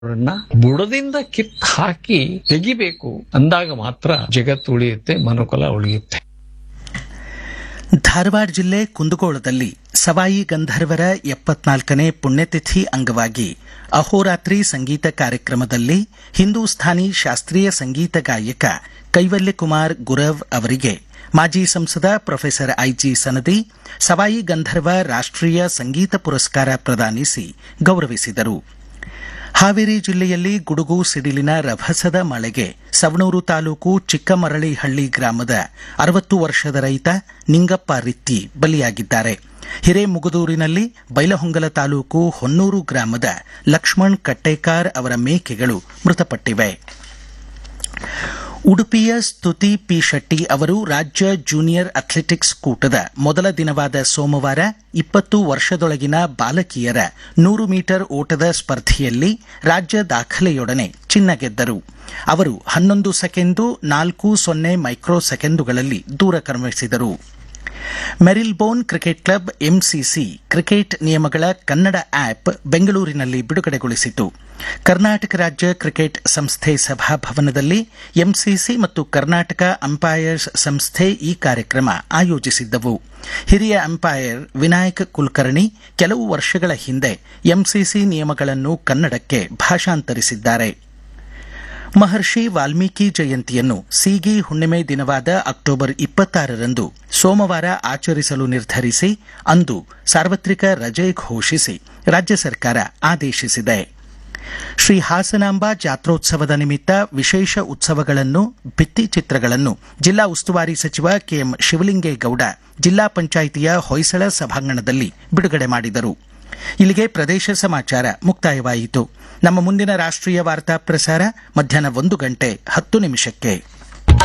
ಅವರನ್ನ ಬುಡದಿಂದ ಕಿತ್ತು ಹಾಕಿ ತೆಗಿಬೇಕು ಅಂದಾಗ ಮಾತ್ರ ಜಗತ್ತು ಉಳಿಯುತ್ತೆ ಮನುಕುಲ ಉಳಿಯುತ್ತೆ ಧಾರವಾಡ ಜಿಲ್ಲೆ ಕುಂದಗೋಳದಲ್ಲಿ ಸವಾಯಿ ಗಂಧರ್ವರ ಎಪ್ಪತ್ನಾಲ್ಕನೇ ಪುಣ್ಯತಿಥಿ ಅಂಗವಾಗಿ ಅಹೋರಾತ್ರಿ ಸಂಗೀತ ಕಾರ್ಯಕ್ರಮದಲ್ಲಿ ಹಿಂದೂಸ್ಥಾನಿ ಶಾಸ್ತ್ರೀಯ ಸಂಗೀತ ಗಾಯಕ ಕೈವಲ್ಯ ಕುಮಾರ್ ಗುರವ್ ಅವರಿಗೆ ಮಾಜಿ ಸಂಸದ ಪ್ರೊಫೆಸರ್ ಐಜಿ ಸನದಿ ಸವಾಯಿ ಗಂಧರ್ವ ರಾಷ್ಟ್ರೀಯ ಸಂಗೀತ ಪುರಸ್ಕಾರ ಪ್ರದಾನಿಸಿ ಗೌರವಿಸಿದರು ಹಾವೇರಿ ಜಿಲ್ಲೆಯಲ್ಲಿ ಗುಡುಗು ಸಿಡಿಲಿನ ರಭಸದ ಮಳೆಗೆ ಸವಣೂರು ತಾಲೂಕು ಚಿಕ್ಕಮರಳಿಹಳ್ಳಿ ಗ್ರಾಮದ ಅರವತ್ತು ವರ್ಷದ ರೈತ ನಿಂಗಪ್ಪ ರಿತ್ತಿ ಬಲಿಯಾಗಿದ್ದಾರೆ ಹಿರೇಮುಗದೂರಿನಲ್ಲಿ ಬೈಲಹೊಂಗಲ ತಾಲೂಕು ಹೊನ್ನೂರು ಗ್ರಾಮದ ಲಕ್ಷ್ಮಣ್ ಕಟ್ಟೇಕಾರ್ ಅವರ ಮೇಕೆಗಳು ಮೃತಪಟ್ಟಿವೆ ಉಡುಪಿಯ ಸ್ತುತಿ ಪಿ ಶೆಟ್ಟಿ ಅವರು ರಾಜ್ಯ ಜೂನಿಯರ್ ಅಥ್ಲೆಟಿಕ್ಸ್ ಕೂಟದ ಮೊದಲ ದಿನವಾದ ಸೋಮವಾರ ಇಪ್ಪತ್ತು ವರ್ಷದೊಳಗಿನ ಬಾಲಕಿಯರ ನೂರು ಮೀಟರ್ ಓಟದ ಸ್ಪರ್ಧೆಯಲ್ಲಿ ರಾಜ್ಯ ದಾಖಲೆಯೊಡನೆ ಚಿನ್ನ ಗೆದ್ದರು ಅವರು ಹನ್ನೊಂದು ಸೆಕೆಂಡು ನಾಲ್ಕು ಸೊನ್ನೆ ಮೈಕ್ರೋ ಸೆಕೆಂಡುಗಳಲ್ಲಿ ದೂರ ಕ್ರಮಿಸಿದರು Marylebone cricket club MCC cricket ನಿಯಮಗಳ ಕನ್ನಡ ಆಪ್ ಬೆಂಗಳೂರಿನಲ್ಲಿ ಬಿಡುಗಡೆಗೊಳಿಸಿತು ಕರ್ನಾಟಕ ರಾಜ್ಯ ಕ್ರಿಕೆಟ್ ಸಂಸ್ಥೆ ಸಭಾಭವನದಲ್ಲಿ ಎಂಸಿಸಿ ಮತ್ತು ಕರ್ನಾಟಕ ಅಂಪೈರ್ಸ್ ಸಂಸ್ಥೆ ಈ ಕಾರ್ಯಕ್ರಮ ಆಯೋಜಿಸಿದ್ದವು ಹಿರಿಯ ಅಂಪೈರ್ ವಿನಾಯಕ್ ಕುಲಕರ್ಣಿ ಕೆಲವು ವರ್ಷಗಳ ಹಿಂದೆ ಎಂಸಿಸಿ ನಿಯಮಗಳನ್ನು ಕನ್ನಡಕ್ಕೆ ಭಾಷಾಂತರಿಸಿದ್ದಾರೆ ಮಹರ್ಷಿ ವಾಲ್ಮೀಕಿ ಜಯಂತಿಯನ್ನು ಸೀಗಿ ಹುಣ್ಣಿಮೆ ದಿನವಾದ ಅಕ್ಟೋಬರ್ ಇಪ್ಪತ್ತಾರರಂದು ಸೋಮವಾರ ಆಚರಿಸಲು ನಿರ್ಧರಿಸಿ ಅಂದು ಸಾರ್ವತ್ರಿಕ ರಜೆ ಘೋಷಿಸಿ ರಾಜ್ಯ ಸರ್ಕಾರ ಆದೇಶಿಸಿದೆ ಶ್ರೀ ಹಾಸನಾಂಬ ಜಾತ್ರೋತ್ಸವದ ನಿಮಿತ್ತ ವಿಶೇಷ ಉತ್ಸವಗಳನ್ನು ಭಿತ್ತಿಚಿತ್ರಗಳನ್ನು ಜಿಲ್ಲಾ ಉಸ್ತುವಾರಿ ಸಚಿವ ಕೆಎಂ ಶಿವಲಿಂಗೇಗೌಡ ಜಿಲ್ಲಾ ಪಂಚಾಯಿತಿಯ ಹೊಯ್ಸಳ ಸಭಾಂಗಣದಲ್ಲಿ ಬಿಡುಗಡೆ ಮಾಡಿದರು ಇಲ್ಲಿಗೆ ಪ್ರದೇಶ ಸಮಾಚಾರ ಮುಕ್ತಾಯವಾಯಿತು ನಮ್ಮ ಮುಂದಿನ ರಾಷ್ಟ್ರೀಯ ವಾರ್ತಾ ಪ್ರಸಾರ ಮಧ್ಯಾಹ್ನ ಒಂದು ಗಂಟೆ ಹತ್ತು ನಿಮಿಷಕ್ಕೆ